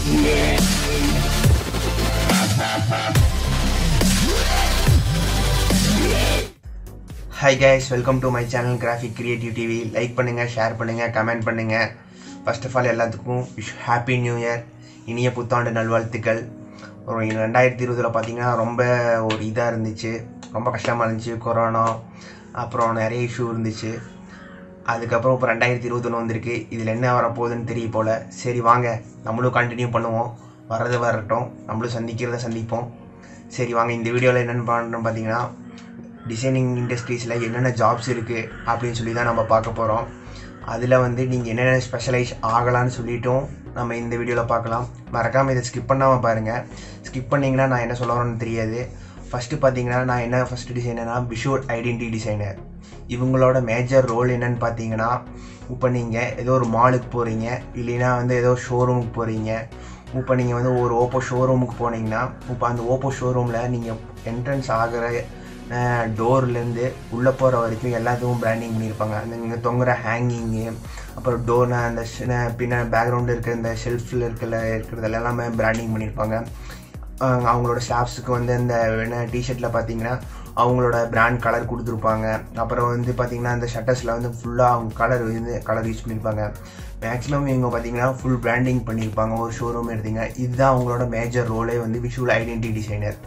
Hi guys welcome to my channel graphic creative TV like பண்ணுங்கள் share பண்ணுங்கள் comment பண்ணுங்கள் first of all எல்லாத்துக்கும் wish happy new year இனிய புத்தாண்டு நல்வாழ்த்துக்கள் ஒரு ரெண்டாயிரத்தி இருபதில் பார்த்தீங்கன்னா ரொம்ப ஒரு இதாக இருந்துச்சு ரொம்ப கஷ்டமாக இருந்துச்சு கொரோனா அப்புறம் நிறைய இஷ்யூ இருந்துச்சு அதுக்கப்புறம் இப்போ ரெண்டாயிரத்தி இருபத்தொன்று வந்திருக்கு இதில் என்ன வரப்போகுதுன்னு தெரிய போல் சரி வாங்க நம்மளும் கண்டினியூ பண்ணுவோம் வர்றது வரட்டும் நம்மளும் சந்திக்கிறத சந்திப்போம் சரி வாங்க இந்த வீடியோவில் என்னென்னு பண்ணுறோம் பார்த்தீங்கன்னா டிசைனிங் இண்டஸ்ட்ரீஸில் என்னென்ன ஜாப்ஸ் இருக்குது அப்படின்னு சொல்லி தான் நம்ம பார்க்க போகிறோம் அதில் வந்து நீங்கள் என்னென்ன ஸ்பெஷலைஸ் ஆகலான்னு சொல்லிட்டும் நம்ம இந்த வீடியோவில் பார்க்கலாம் மறக்காமல் இதை ஸ்கிப் பண்ணாமல் பாருங்கள் ஸ்கிப் பண்ணிங்கன்னா நான் என்ன சொல்ல வரேன்னு தெரியாது ஃபஸ்ட்டு பார்த்தீங்கன்னா நான் என்ன ஃபஸ்ட்டு டிசைனர்னா விஷுவல் ஐடென்டி டிசைனர் இவங்களோட மேஜர் ரோல் என்னன்னு பார்த்தீங்கன்னா இப்போ நீங்கள் ஏதோ ஒரு மாலுக்கு போகிறீங்க இல்லைன்னா வந்து ஏதோ ஷோரூமுக்கு போகிறீங்க இப்போ நீங்கள் வந்து ஒரு ஓப்போ ஷோரூமுக்கு போனீங்கன்னா இப்போ அந்த ஓப்போ ஷோரூமில் நீங்கள் என்ட்ரன்ஸ் ஆகிற டோர்லேருந்து உள்ளே போகிற வரைக்கும் எல்லாத்துக்கும் பிராண்டிங் பண்ணியிருப்பாங்க அந்த இங்கே தொங்குற ஹேங்கிங்கு அப்புறம் டோர்னா அந்த பின்ன பேக்ரவுண்டு இருக்கிற இந்த ஷெல்ஃபில் இருக்கிற இருக்கிறது எல்லாமே பிராண்டிங் பண்ணியிருப்பாங்க அவங்களோட ஸ்டாஃப்ஸுக்கு வந்து இந்த என்ன டிஷர்ட்டில் பார்த்தீங்கன்னா அவங்களோட பிராண்ட் கலர் கொடுத்துருப்பாங்க அப்புறம் வந்து பார்த்திங்கன்னா அந்த ஷட்டர்ஸில் வந்து ஃபுல்லாக அவங்க கலர் வந்து கலர் யூஸ் பண்ணியிருப்பாங்க மேக்ஸிமம் இவங்க பார்த்தீங்கன்னா ஃபுல் பிராண்டிங் பண்ணியிருப்பாங்க ஒரு ஷோரூம் எடுத்தீங்க இதுதான் அவங்களோட மேஜர் ரோலே வந்து விஷுவல் ஐடென்டி டிசைனர்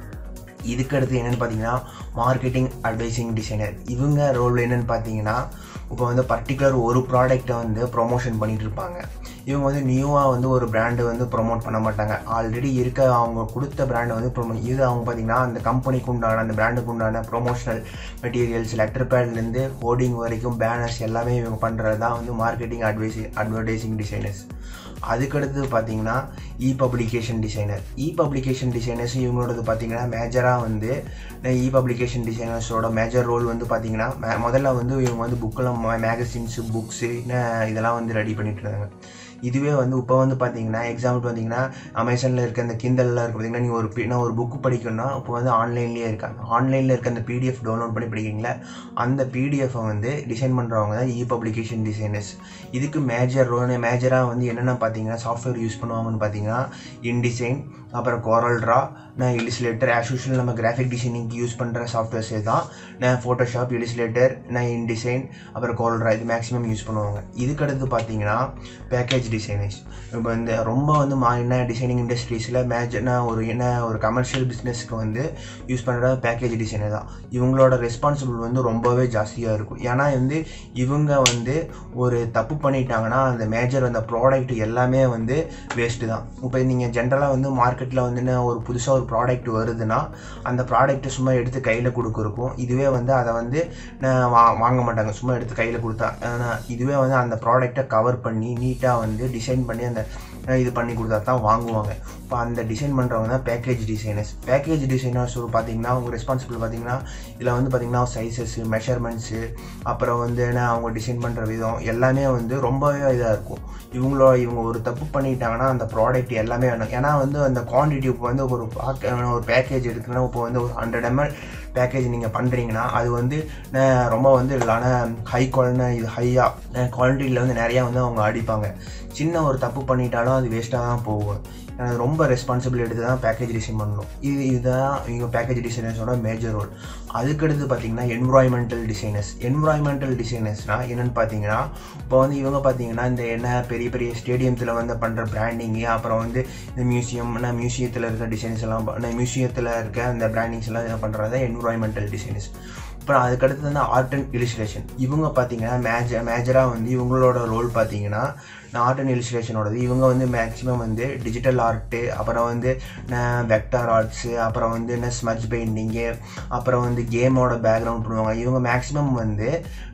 இதுக்கு அடுத்து என்னென்னு பார்த்தீங்கன்னா மார்க்கெட்டிங் அட்வைசிங் டிசைனர் இவங்க ரோல் என்னென்னு பார்த்தீங்கன்னா இப்போ வந்து பர்டிகுலர் ஒரு ப்ராடக்ட்டை வந்து ப்ரொமோஷன் பண்ணிகிட்டு இருப்பாங்க இவங்க வந்து நியூவாக வந்து ஒரு பிராண்டு வந்து ப்ரொமோட் பண்ண மாட்டாங்க ஆல்ரெடி இருக்க அவங்க கொடுத்த பிராண்டை வந்து ப்ரொமோ இது அவங்க பார்த்தீங்கன்னா அந்த கம்பெனிக்கு உண்டான அந்த பிராண்டுக்கு உண்டான ப்ரொமோஷனல் மெட்டீரியல்ஸ் லெட்டர் பேட்லேருந்து ஹோர்டிங் வரைக்கும் பேனர்ஸ் எல்லாமே இவங்க பண்ணுறது தான் வந்து மார்க்கெட்டிங் அட்வைசி அட்வர்டைசிங் டிசைனர்ஸ் அதுக்கடுத்து பார்த்தீங்கன்னா E publication designer E publication designers இவங்களோடது பார்த்தீங்கன்னா மேஜராக வந்து இ பப்ளிகேஷன் டிசைனர்ஸோட மேஜர் ரோல் வந்து பார்த்தீங்கன்னா முதல்ல வந்து இவங்க வந்து புக்கெல்லாம் மேகசின்ஸு புக்ஸு இதெல்லாம் வந்து ரெடி பண்ணிட்டு இருந்தாங்க இதுவே வந்து இப்போ வந்து பார்த்தீங்கன்னா எக்ஸாம்பிள் பார்த்தீங்கன்னா அமேசானில் இருக்க அந்த கிண்டலில் இருக்க பார்த்தீங்கன்னா நீங்கள் ஒரு நான் ஒரு புக்கு படிக்கணும்னா இப்போ வந்து ஆன்லைன்லேயே இருக்காங்க ஆன்லைனில் இருக்க அந்த பிடிஎஃப் டவுன்லோட் பண்ணி படிக்கிறீங்களா அந்த பிடிஎஃபை வந்து டிசைன் பண்ணுறவங்க தான் இ பப்ளிகேஷன் டிசைனர்ஸ் இதுக்கு மேஜர் ரோல் மேஜராக வந்து என்னென்ன பார்த்தீங்கன்னா சாஃப்ட்வேர் யூஸ் பண்ணுவாங்கன்னு பார்த்தீங்கன்னா இன்டிசைன் அப்புறம் கோரல்ட்ரா நான் இலிஸ்லேட்டர் ஆஸ் யூஷுவல் நம்ம கிராஃபிக் டிசைனிங்க்கு யூஸ் பண்ணுற சாஃப்ட்வேர்ஸே தான் நான் ஃபோட்டோஷாப் இலிஸ்லேட்டர் நான் இன்டிசைன் அப்புறம் கோரல்ட்ரா இது மேக்ஸிமம் யூஸ் பண்ணுவாங்க இதுக்கடுத்து பார்த்தீங்கன்னா பேக்கேஜ் டிசைனர்ஸ் இப்போ இந்த ரொம்ப வந்து மா என்ன டிசைனிங் இண்டஸ்ட்ரீஸில் மேஜர்னா ஒரு என்ன ஒரு கமர்ஷியல் பிஸ்னஸ்க்கு வந்து யூஸ் பண்ணுற பேக்கேஜ் டிசைனர் தான் இவங்களோட ரெஸ்பான்சிபிள் வந்து ரொம்பவே ஜாஸ்தியாக இருக்கும் ஏன்னா வந்து இவங்க வந்து ஒரு தப்பு பண்ணிட்டாங்கன்னா அந்த மேஜர் அந்த ப்ராடக்ட் எல்லாமே வந்து வேஸ்ட்டு தான் இப்போ நீங்கள் ஜென்ரலாக வந்து மார்க்கெட்டில் வந்து என்ன ஒரு புதுசாக ஒரு ப்ராடக்ட் வருதுன்னா அந்த ப்ராடக்ட்டை சும்மா எடுத்து கையில் கொடுக்குறக்கும் இதுவே வந்து அதை வந்து வா வாங்க மாட்டாங்க சும்மா எடுத்து கையில் கொடுத்தா இதுவே வந்து அந்த ப்ராடக்டை கவர் பண்ணி நீட்டாக வந்து டிசைன் பண்ணி அந்த இது பண்ணி கொடுத்தா தான் வாங்குவாங்க இப்போ அந்த டிசைன் பண்ணுறவங்க தான் பேக்கேஜ் டிசைனர்ஸ் பேக்கேஜ் டிசைனர்ஸ் பார்த்தீங்கன்னா அவங்க ரெஸ்பான்சிபிள் பார்த்தீங்கன்னா இதில் வந்து பார்த்திங்கன்னா சைஸஸ்ஸு மெஷர்மெண்ட்ஸு அப்புறம் வந்து என்ன அவங்க டிசைன் பண்ணுற விதம் எல்லாமே வந்து ரொம்பவே இதாக இருக்கும் இவங்களோட இவங்க ஒரு தப்பு பண்ணிட்டாங்கன்னா அந்த ப்ராடக்ட் எல்லாமே வேணும் ஏன்னா வந்து அந்த குவான்டிட்டி இப்போ வந்து ஒரு ஒரு பேக்கேஜ் எடுக்குன்னா இப்போ வந்து ஒரு ஹண்ட்ரட் எம்எல் பேக்கேஜ் நீங்கள் பண்ணுறீங்கன்னா அது வந்து ரொம்ப வந்து இல்லைனா ஹை குவாலிட்டி இது ஹையாக குவாலிட்டியில் வந்து நிறையா வந்து அவங்க அடிப்பாங்க சின்ன ஒரு தப்பு பண்ணிட்டாலும் அது வேஸ்ட்டாக தான் போகும் எனக்கு ரொம்ப ரெஸ்பான்சிபிள் எடுத்து தான் பேக்கேஜ் டிசைன் பண்ணணும் இது இதுதான் இவங்க பேக்கேஜ் டிசைனர்ஸோட மேஜர் ரோல் அதுக்கடுத்து பார்த்தீங்கன்னா என்விரான்மெண்டல் டிசைனர்ஸ் என்விரான்மெண்டல் டிசைனர்ஸ்னால் என்னென்னு பார்த்தீங்கன்னா இப்போ வந்து இவங்க பார்த்தீங்கன்னா இந்த என்ன பெரிய பெரிய ஸ்டேடியத்தில் வந்து பண்ணுற பிராண்டிங்கு அப்புறம் வந்து இந்த மியூசியம் மியூசியத்தில் இருக்க டிசைன்ஸ் எல்லாம் மியூசியத்தில் இருக்க அந்த பிராண்டிங்ஸ் எல்லாம் என்ன பண்ணுறது என்விரான்மெண்டல் டிசைனர்ஸ் அப்புறம் அதுக்கடுத்து வந்து ஆர்ட் அண்ட் இலிஸ்ட்ரேஷன் இவங்க பார்த்தீங்கன்னா மேஜ மேஜராக வந்து இவங்களோட ரோல் பார்த்தீங்கன்னா ஆர்ட் அண்ட் இலிஸ்ட்ரேஷனோடது இவங்க வந்து மேக்ஸிமம் வந்து டிஜிட்டல் ஆர்ட்டு அப்புறம் வந்து வெக்டார் ஆர்ட்ஸு அப்புறம் வந்து என்ன ஸ்மஜ் பெயிண்டிங்கு அப்புறம் வந்து கேமோட பேக்ரவுண்ட் பண்ணுவாங்க இவங்க மேக்ஸிமம் வந்து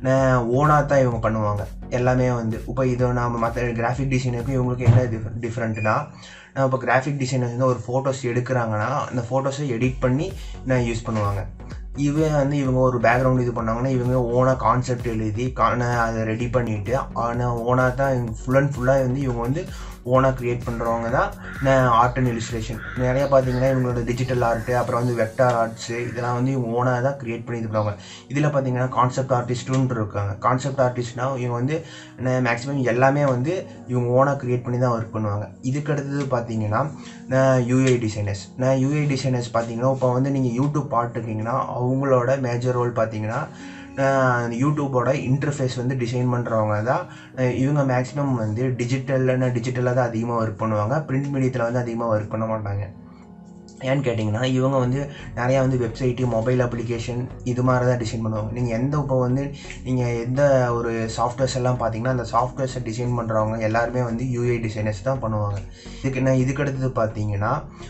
ஓனாக தான் இவங்க பண்ணுவாங்க எல்லாமே வந்து இப்போ இது நம்ம மற்ற கிராஃபிக் டிசைனருக்கும் இவங்களுக்கு என்ன டிஃப் டிஃப்ரெண்ட்னா நான் இப்போ கிராஃபிக் டிசைனர்ஸ் வந்து ஒரு ஃபோட்டோஸ் எடுக்கிறாங்கன்னா அந்த ஃபோட்டோஸை எடிட் பண்ணி நான் யூஸ் பண்ணுவாங்க இவங்க வந்து இவங்க ஒரு பேக்ரவுண்ட் இது பண்ணாங்கன்னா இவங்க ஓனாக கான்செப்ட் எழுதி கான அதை ரெடி பண்ணிவிட்டு ஆனால் ஓனாக தான் ஃபுல் அண்ட் ஃபுல்லாக வந்து இவங்க வந்து ஓனாக க்ரியேட் பண்ணுறவங்க தான் ஆர்ட் அண்ட் இலிஸ்ட்ரேஷன் நிறையா பார்த்தீங்கன்னா இவங்களோட டிஜிட்டல் ஆர்ட்டு அப்புறம் வந்து வெக்டார் ஆர்ட்ஸு இதெல்லாம் வந்து இவங்க ஓனாக தான் க்ரியேட் பண்ணி இது பண்ணுவாங்க இதில் பார்த்தீங்கன்னா கான்செப்ட் ஆர்டிஸ்ட்டுன்னு இருக்காங்க கான்செப்ட் ஆர்டிஸ்ட்னா இவங்க வந்து மேக்ஸிமம் எல்லாமே வந்து இவங்க ஓனாக க்ரியேட் பண்ணி தான் ஒர்க் பண்ணுவாங்க இதுக்கு அடுத்தது பார்த்தீங்கன்னா யூஐ டிசைனர்ஸ் நான் யூஐ டிசைனர்ஸ் பார்த்தீங்கன்னா இப்போ வந்து நீங்கள் யூடியூப் பார்த்துருக்கீங்கன்னா அவங்களோட மேஜர் ரோல் பார்த்தீங்கன்னா யூடியூப்போட இன்டர்ஃபேஸ் வந்து டிசைன் பண்ணுறவங்க தான் இவங்க மேக்ஸிமம் வந்து டிஜிட்டல்னா டிஜிட்டலாக தான் அதிகமாக ஒர்க் பண்ணுவாங்க பிரிண்ட் மீடியத்தில் வந்து அதிகமாக ஒர்க் பண்ண மாட்டாங்க ஏன்னு கேட்டிங்கன்னா இவங்க வந்து நிறையா வந்து வெப்சைட்டு மொபைல் அப்ளிகேஷன் இது மாதிரி தான் டிசைன் பண்ணுவாங்க நீங்கள் எந்த இப்போ வந்து நீங்கள் எந்த ஒரு சாஃப்ட்வேர்ஸ் எல்லாம் பார்த்தீங்கன்னா அந்த சாஃப்ட்வேர்ஸை டிசைன் பண்ணுறவங்க எல்லாருமே வந்து யூஐ டிசைனர்ஸ் தான் பண்ணுவாங்க இதுக்கு நான் இதுக்கு அடுத்தது பார்த்தீங்கன்னா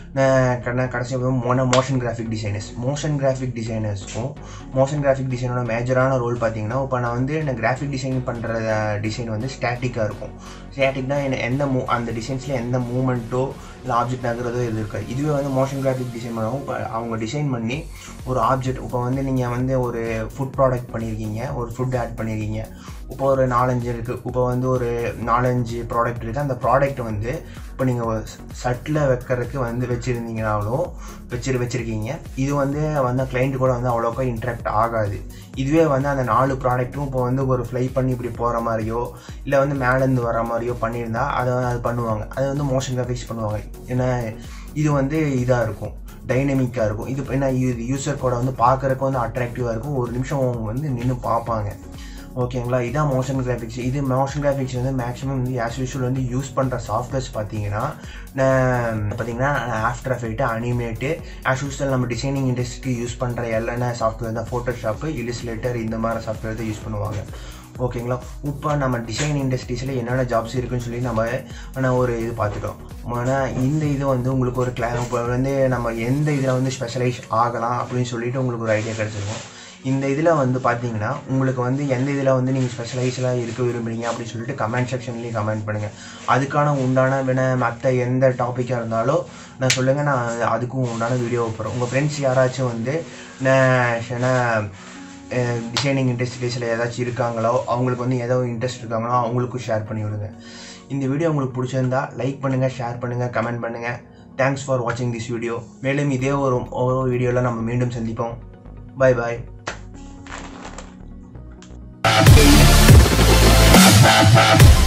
நான் கடைசி மோன motion graphic designers motion graphic டிசைனர்ஸ்க்கும் மோஷன் கிராஃபிக் டிசைனோட மேஜரான ரோல் பார்த்தீங்கன்னா இப்போ நான் வந்து நான் கிராஃபிக் டிசைன் பண்ணுற டிசைன் வந்து ஸ்டாட்டிக்காக இருக்கும் ஸ்டாட்டிக்னா எந்த மூ அந்த டிசைன்ஸில் எந்த மூமெண்ட்டோ இல்லை ஆப்ஜெக்ட் நகரதோ இது இருக்காது இதுவே வந்து மோஷன் கிராஃபிக் டிசைன் பண்ணவும் இப்போ அவங்க டிசைன் பண்ணி ஒரு ஆப்ஜெக்ட் இப்போ வந்து நீங்கள் வந்து ஒரு ஃபுட் ப்ராடக்ட் பண்ணியிருக்கீங்க ஒரு ஃபுட் ஆட் பண்ணியிருக்கீங்க இப்போ ஒரு நாலஞ்சு இருக்குது இப்போ வந்து ஒரு நாலஞ்சு ப்ராடக்ட் இருக்குது அந்த ப்ராடக்ட் வந்து இப்போ நீங்கள் சட்டில் வைக்கிறதுக்கு வந்து வச்சுருந்தீங்கனாலும் வச்சு வச்சுருக்கீங்க இது வந்து வந்து கிளைண்ட் கூட வந்து அவ்வளோக்கா இன்ட்ராக்ட் ஆகாது இதுவே வந்து அந்த நாலு ப்ராடக்ட்டும் இப்போ வந்து ஒரு ஃப்ளை பண்ணி இப்படி போகிற மாதிரியோ இல்லை வந்து மேலேருந்து வர மாதிரியோ பண்ணியிருந்தா அதை அது பண்ணுவாங்க அது வந்து மோஷன் கிராஃபிக்ஸ் பண்ணுவாங்க ஏன்னா இது வந்து இதாக இருக்கும் டைனமிக்காக இருக்கும் இது என்ன இது யூசர் கூட வந்து பார்க்குறக்கு வந்து அட்ராக்டிவாக இருக்கும் ஒரு நிமிஷம் அவங்க வந்து நின்று பார்ப்பாங்க ஓகேங்களா இதான் மோஷன் கிராஃபிக்ஸ் இது மோஷன் கிராஃபிக்ஸ் வந்து மேக்ஸிமம் வந்து ஆஸ் யூஷுவல் வந்து யூஸ் பண்ணுற சாஃப்ட்வேர்ஸ் பார்த்தீங்கன்னா பார்த்தீங்கன்னா after effect animate as usual நம்ம டிசைனிங் இண்டஸ்ட்ரிக்கு யூஸ் பண்ணுற எல்லா சாஃப்ட்வேர் தான் ஃபோட்டோஷாப்பு இலிஸ்லேட்டர் இந்த மாதிரி சாஃப்ட்வேர் தான் யூஸ் பண்ணுவாங்க ஓகேங்களா இப்போ நம்ம டிசைன் இண்டஸ்ட்ரீஸில் என்னென்ன ஜாப்ஸ் இருக்குன்னு சொல்லி நம்ம ஆனால் ஒரு இது பார்த்துட்டோம் ஆனால் இந்த இது வந்து உங்களுக்கு ஒரு கிளா இப்போ வந்து நம்ம எந்த இதில் வந்து ஸ்பெஷலைஸ் ஆகலாம் அப்படின்னு சொல்லிட்டு உங்களுக்கு ஒரு ஐடியா கிடச்சிருக்கும் இந்த இதில் வந்து பார்த்தீங்கன்னா உங்களுக்கு வந்து எந்த இதில் வந்து நீங்கள் ஸ்பெஷலைஸ்டாக இருக்க விரும்புகிறீங்க அப்படின்னு சொல்லிட்டு கமெண்ட் செக்ஷன்லேயும் கமெண்ட் பண்ணுங்கள் அதுக்கான உண்டான வேண மற்ற எந்த டாப்பிக்காக இருந்தாலும் நான் சொல்லுங்கள் நான் அதுக்கும் உண்டான வீடியோ வைப்பேன் உங்கள் ஃப்ரெண்ட்ஸ் யாராச்சும் வந்து நான் டிசைனிங் இண்டஸ்ட்ரீஸில் ஏதாச்சும் இருக்காங்களோ அவங்களுக்கு வந்து ஏதோ இன்ட்ரெஸ்ட் இருக்காங்களோ அவங்களுக்கும் ஷேர் பண்ணி விடுங்க இந்த வீடியோ உங்களுக்கு பிடிச்சிருந்தா லைக் பண்ணுங்கள் ஷேர் பண்ணுங்கள் கமெண்ட் பண்ணுங்கள் தேங்க்ஸ் ஃபார் வாட்சிங் திஸ் வீடியோ மேலும் இதே ஒரு ஒரு வீடியோவில் நம்ம மீண்டும் சந்திப்போம் பாய் பாய் Thank you.